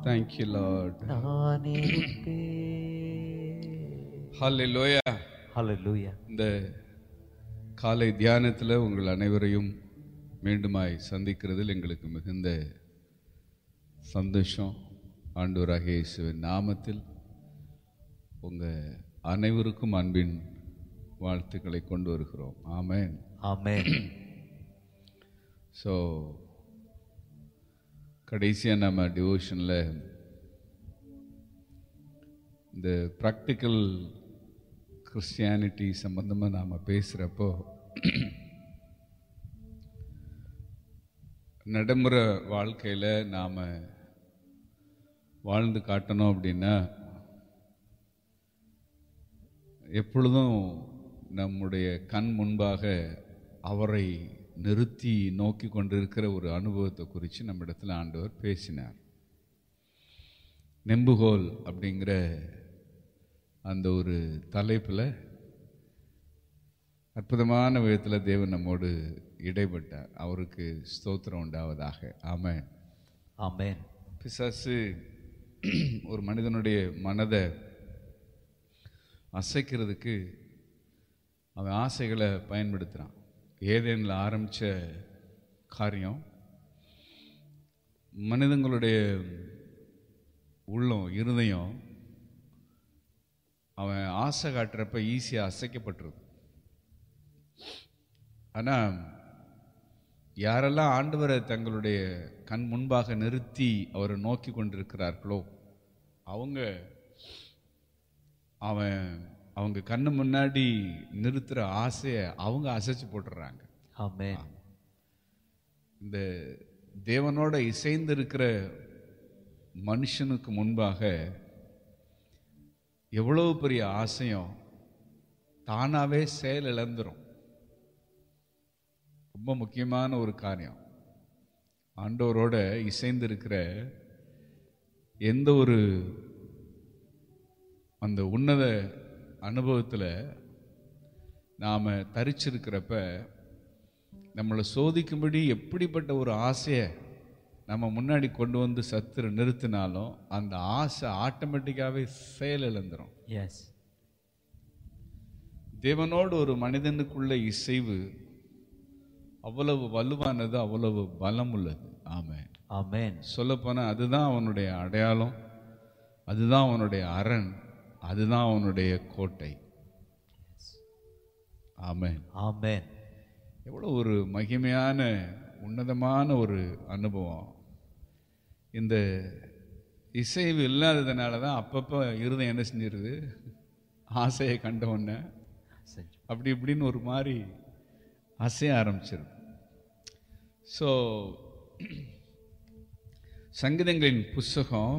Thank you, Lord. நான் இருப்பேன் Hallelujah. ஹalleluya இந்த காலை தியானத்தில் உங்கள் அனைவரையும் மீண்டுமாய் சந்திக்கிறதில் எங்களுக்கு மிகுந்த சந்தோஷம் ஆண்டவராகிய இயேசுவின் நாமத்தில் உங்கள் அனைவருக்கும் அன்பின் வாழ்த்துக்களை கொண்டு வருகிறோம் ஆமென் ஆமென் ஸோ கடைசியாக நம்ம டிவோஷனில் இந்த ப்ராக்டிக்கல் கிறிஸ்டியானிட்டி சம்பந்தமாக நாம் பேசுகிறப்போ நடைமுறை வாழ்க்கையில் நாம் வாழ்ந்து காட்டணும் அப்படின்னா எப்பொழுதும் நம்முடைய கண் முன்பாக அவரை நிறுத்தி நோக்கி கொண்டிருக்கிற ஒரு அனுபவத்தை குறித்து நம்மிடத்தில் ஆண்டவர் பேசினார் நெம்புகோல் அப்படிங்கிற அந்த ஒரு தலைப்பில் அற்புதமான விதத்தில் தேவன் நம்மோடு இடைப்பட்டார் அவருக்கு ஸ்தோத்திரம் உண்டாவதாக ஆமென் ஆமென் பிசாசு ஒரு மனிதனுடைய மனதை அசைக்கிறதுக்கு அவன் ஆசைகளை பயன்படுத்துகிறான் ஏதேனில் ஆரம்பித்த காரியம் மனிதங்களுடைய உள்ளம் இருதயம் அவன் ஆசை காட்டுறப்ப ஈஸியாக அசைக்கப்பட்டுருது ஆனால் யாரெல்லாம் ஆண்டவரை தங்களுடைய கண் முன்பாக நிறுத்தி அவரை நோக்கி கொண்டிருக்கிறார்களோ அவங்க அவன் அவங்க கண்ணு முன்னாடி நிறுத்துற ஆசையை அவங்க அசைச்சு போட்டுறாங்க ஆமென் இந்த தேவனோட இசைந்து இருக்கிற மனுஷனுக்கு முன்பாக எவ்வளவு பெரிய ஆசையும் தானாவே செயல் இழந்துரும் ரொம்ப முக்கியமான ஒரு காரியம் ஆண்டவரோட இசைந்து இருக்கிற எந்த ஒரு அந்த உன்னத அனுபவத்தில் நாம் தரிச்சிருக்கிறப்ப நம்மளை சோதிக்கும்படி எப்படிப்பட்ட ஒரு ஆசையை நம்ம முன்னாடி கொண்டு வந்து சத்துரு நிறுத்தினாலும் அந்த ஆசை ஆட்டோமேட்டிக்காகவே செயல் இழந்துரும் எஸ் தேவனோடு ஒரு மனிதனுக்குள்ள இசைவு அவ்வளவு வலுவானது அவ்வளவு பலம் உள்ளது ஆமென் ஆமென் சொல்லப்போனால் அதுதான் அவனுடைய அடையாளம் அதுதான் அவனுடைய அரண் அதுதான் அவனுடைய கோட்டை ஆமென் ஆமென் எவ்வளோ ஒரு மகிமையான உன்னதமான ஒரு அனுபவம் இந்த இசைவு இல்லாததுனால தான் அப்பப்போ இருதயம் என்ன செஞ்சிருது ஆசையை கண்ட உடனே செஞ்சு அப்படி இப்படின்னு ஒரு மாதிரி அசைய ஆரம்பிச்சிருது ஸோ சங்கீதங்களின் புஸ்தகம்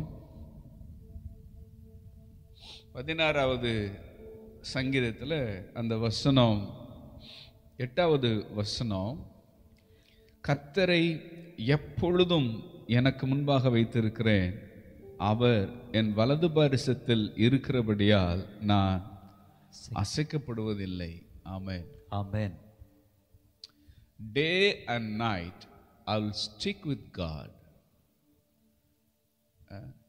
பதினாறாவது சங்கீதத்தில் அந்த வசனம் எட்டாவது வசனம் கர்த்தரை எப்பொழுதும் எனக்கு முன்பாக வைத்திருக்கிறேன் அவர் என் வலது பாரிசத்தில் இருக்கிறபடியால் நான் அசைக்கப்படுவதில்லை ஆமென் ஆமென் day and night I will stick with God. Ah,